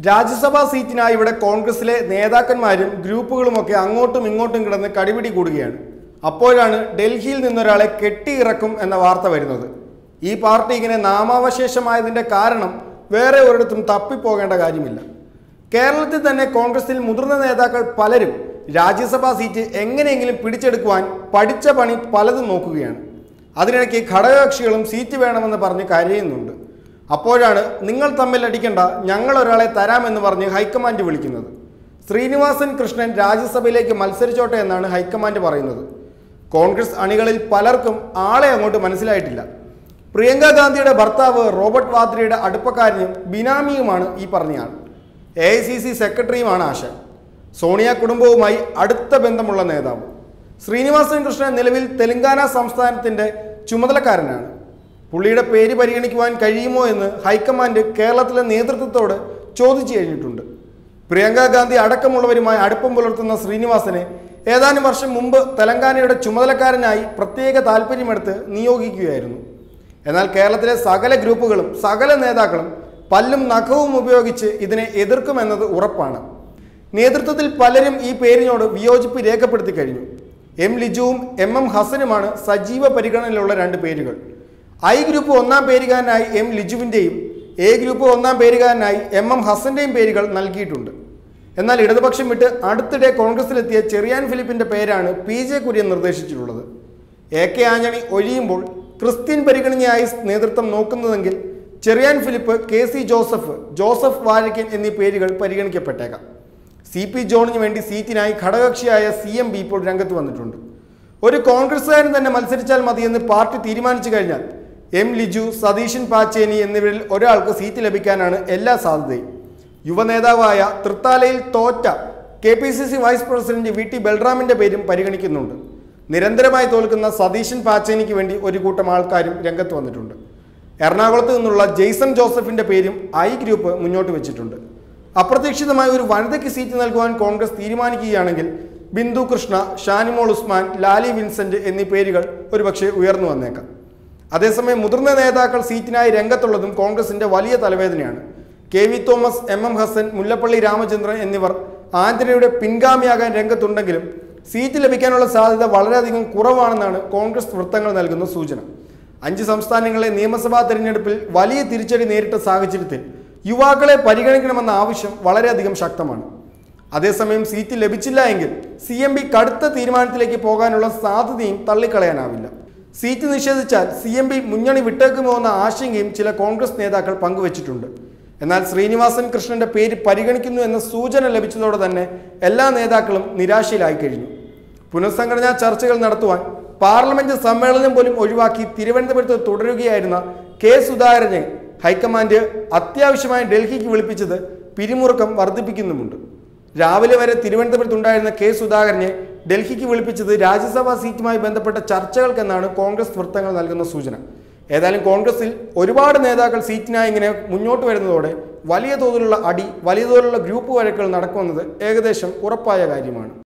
രാജ്യസഭാ സീറ്റിനായി ഇവിടെ കോൺഗ്രസിലെ നേതാക്കന്മാരും ഗ്രൂപ്പുകളുമൊക്കെ അങ്ങോട്ടും ഇങ്ങോട്ടും കിടന്ന് കടിപിടി കൂടുകയാണ് അപ്പോഴാണ് ഡൽഹിയിൽ നിന്നൊരാളെ കെട്ടിയിറക്കും എന്ന വാർത്ത വരുന്നത് ഈ പാർട്ടി ഇങ്ങനെ നാമാവശേഷമായതിൻ്റെ കാരണം വേറെ ഒരിടത്തും തപ്പിപ്പോകേണ്ട കാര്യമില്ല കേരളത്തിൽ തന്നെ കോൺഗ്രസിൽ മുതിർന്ന നേതാക്കൾ പലരും രാജ്യസഭാ സീറ്റ് എങ്ങനെയെങ്കിലും പിടിച്ചെടുക്കുവാൻ പഠിച്ച പണി പലതും നോക്കുകയാണ് അതിനിടയ്ക്ക് ഘടകകക്ഷികളും സീറ്റ് വേണമെന്ന് പറഞ്ഞ് കരയുന്നുണ്ട് അപ്പോഴാണ് നിങ്ങൾ തമ്മിൽ അടിക്കേണ്ട ഞങ്ങൾ ഒരാളെ തരാമെന്ന് പറഞ്ഞ് ഹൈക്കമാൻഡ് വിളിക്കുന്നത് ശ്രീനിവാസൻ കൃഷ്ണൻ രാജ്യസഭയിലേക്ക് മത്സരിച്ചോട്ടെ എന്നാണ് ഹൈക്കമാൻഡ് പറയുന്നത് കോൺഗ്രസ് അണികളിൽ പലർക്കും ആളെ അങ്ങോട്ട് മനസ്സിലായിട്ടില്ല പ്രിയങ്ക ഗാന്ധിയുടെ ഭർത്താവ് റോബർട്ട് വാദ്രയുടെ അടുപ്പക്കാരനും ബിനാമിയുമാണ് ഈ പറഞ്ഞയാൾ എ ഐ സി സി സെക്രട്ടറിയുമാണ് ആശ സോണിയ കുടുംബവുമായി അടുത്ത ബന്ധമുള്ള നേതാവ് ശ്രീനിവാസൻ കൃഷ്ണൻ നിലവിൽ തെലങ്കാന സംസ്ഥാനത്തിൻ്റെ ചുമതലക്കാരനാണ് പുള്ളിയുടെ പേര് പരിഗണിക്കുവാൻ കഴിയുമോ എന്ന് ഹൈക്കമാൻഡ് കേരളത്തിലെ നേതൃത്വത്തോട് ചോദിച്ചു കഴിഞ്ഞിട്ടുണ്ട് പ്രിയങ്ക ഗാന്ധി അടക്കമുള്ളവരുമായി അടുപ്പം പുലർത്തുന്ന ശ്രീനിവാസനെ ഏതാനും വർഷം മുമ്പ് തെലങ്കാനയുടെ ചുമതലക്കാരനായി പ്രത്യേക താല്പര്യമെടുത്ത് നിയോഗിക്കുകയായിരുന്നു എന്നാൽ കേരളത്തിലെ സകല ഗ്രൂപ്പുകളും സകല നേതാക്കളും പല്ലും നഖവും ഉപയോഗിച്ച് ഇതിനെ എതിർക്കുമെന്നത് ഉറപ്പാണ് നേതൃത്വത്തിൽ പലരും ഈ പേരിനോട് വിയോജിപ്പ് രേഖപ്പെടുത്തി കഴിഞ്ഞു എം ലിജുവും എം എം ഹസനുമാണ് സജീവ പരിഗണനയിലുള്ള രണ്ട് പേരുകൾ ഐ ഗ്രൂപ്പ് ഒന്നാം പേരുകാരനായി എം ലിജുവിൻ്റെയും എ ഗ്രൂപ്പ് ഒന്നാം പേരുകാരനായി എം എം ഹസൻ്റെയും പേരുകൾ നൽകിയിട്ടുണ്ട് എന്നാൽ ഇടതുപക്ഷം വിട്ട് അടുത്തിടെ കോൺഗ്രസിലെത്തിയ ചെറിയാൻ ഫിലിപ്പിൻ്റെ പേരാണ് പി ജെ കുര്യൻ നിർദ്ദേശിച്ചിട്ടുള്ളത് എ കെ ആന്റണി ഒഴിയുമ്പോൾ ക്രിസ്ത്യൻ പരിഗണനയായി നേതൃത്വം നോക്കുന്നതെങ്കിൽ ചെറിയാൻ ഫിലിപ്പ് കെ സി ജോസഫ് ജോസഫ് വാഴക്കൻ എന്നീ പേരുകൾ പരിഗണിക്കപ്പെട്ടേക്കാം സി പി ജോണിന് വേണ്ടി സീറ്റിനായി ഘടകകക്ഷിയായ സി എം ബി ഇപ്പോൾ രംഗത്ത് വന്നിട്ടുണ്ട് ഒരു കോൺഗ്രസ്സുകാരൻ തന്നെ മത്സരിച്ചാൽ മതിയെന്ന് പാർട്ടി തീരുമാനിച്ചു കഴിഞ്ഞാൽ എം ലിജു സതീശൻ പാച്ചേനി എന്നിവരിൽ ഒരാൾക്ക് സീറ്റ് ലഭിക്കാനാണ് എല്ലാ സാധ്യതയും യുവനേതാവായ തൃത്താലയിൽ തോറ്റ K P C C vice president V T ബൽറാമിന്റെ പേരും പരിഗണിക്കുന്നുണ്ട് നിരന്തരമായി തോൽക്കുന്ന സതീശൻ പാച്ചേനിക്ക് വേണ്ടി ഒരു കൂട്ടം ആൾക്കാരും രംഗത്ത് വന്നിട്ടുണ്ട് എറണാകുളത്ത് നിന്നുള്ള ജെയ്സൺ ജോസഫിന്റെ പേരും ഐ ഗ്രൂപ്പ് മുന്നോട്ട് വെച്ചിട്ടുണ്ട് അപ്രതീക്ഷിതമായി ഒരു വനിതയ്ക്ക് സീറ്റ് നൽകുവാൻ കോൺഗ്രസ് തീരുമാനിക്കുകയാണെങ്കിൽ ബിന്ദു കൃഷ്ണ ഷാനിമോൾ ഉസ്മാൻ ലാലി വിൻസെന്റ് എന്നീ പേരുകൾ ഒരുപക്ഷെ ഉയർന്നു വന്നേക്കാം അതേസമയം മുതിർന്ന നേതാക്കൾ സീറ്റിനായി രംഗത്തുള്ളതും കോൺഗ്രസിന്റെ വലിയ തലവേദനയാണ് K V Thomas M M Hassan Mullappally Ramachandran എന്നിവർ ആന്റണിയുടെ പിൻഗാമിയാകാൻ രംഗത്തുണ്ടെങ്കിലും സീറ്റ് ലഭിക്കാനുള്ള സാധ്യത വളരെയധികം കുറവാണെന്നാണ് കോൺഗ്രസ് വൃത്തങ്ങൾ നൽകുന്ന സൂചന അഞ്ച് സംസ്ഥാനങ്ങളിലെ നിയമസഭാ തെരഞ്ഞെടുപ്പിൽ വലിയ തിരിച്ചടി നേരിട്ട സാഹചര്യത്തിൽ യുവാക്കളെ പരിഗണിക്കണമെന്ന ആവശ്യം വളരെയധികം ശക്തമാണ് അതേസമയം സീറ്റ് ലഭിച്ചില്ല എങ്കിൽ സി എം ബി കടുത്ത തീരുമാനത്തിലേക്ക് പോകാനുള്ള സാധ്യതയും തള്ളിക്കളയാനാവില്ല സീറ്റ് നിഷേധിച്ചാൽ സി എം ബി മുന്നണി വിട്ടേക്കുമോ എന്ന ആശങ്കയും ചില കോൺഗ്രസ് നേതാക്കൾ പങ്കുവച്ചിട്ടുണ്ട് എന്നാൽ ശ്രീനിവാസൻ കൃഷ്ണന്റെ പേര് പരിഗണിക്കുന്നു എന്ന സൂചന ലഭിച്ചതോടെ തന്നെ എല്ലാ നേതാക്കളും നിരാശയിലായി കഴിഞ്ഞു പുനഃസംഘടനാ ചർച്ചകൾ നടത്തുവാൻ പാർലമെന്റ് സമ്മേളനം പോലും ഒഴിവാക്കി തിരുവനന്തപുരത്ത് തുടരുകയായിരുന്ന കെ സുധാകരനെ ഹൈക്കമാൻഡ് അത്യാവശ്യമായി ഡൽഹിക്ക് വിളിപ്പിച്ചത് പിരിമുറുക്കം വർദ്ധിപ്പിക്കുന്നുമുണ്ട് രാവിലെ വരെ തിരുവനന്തപുരത്തുണ്ടായിരുന്ന കെ സുധാകരനെ ഡൽഹിക്ക് വിളിപ്പിച്ചത് രാജ്യസഭാ സീറ്റുമായി ബന്ധപ്പെട്ട ചർച്ചകൾക്കെന്നാണ് കോൺഗ്രസ് വൃത്തങ്ങൾ നൽകുന്ന സൂചന ഏതായാലും കോൺഗ്രസിൽ ഒരുപാട് നേതാക്കൾ സീറ്റിനായി ഇങ്ങനെ മുന്നോട്ട് വരുന്നതോടെ വലിയ തോതിലുള്ള അടി വലിയ തോതിലുള്ള ഗ്രൂപ്പ് വഴക്കുകൾ നടക്കുമെന്നത് ഏകദേശം ഉറപ്പായ കാര്യമാണ്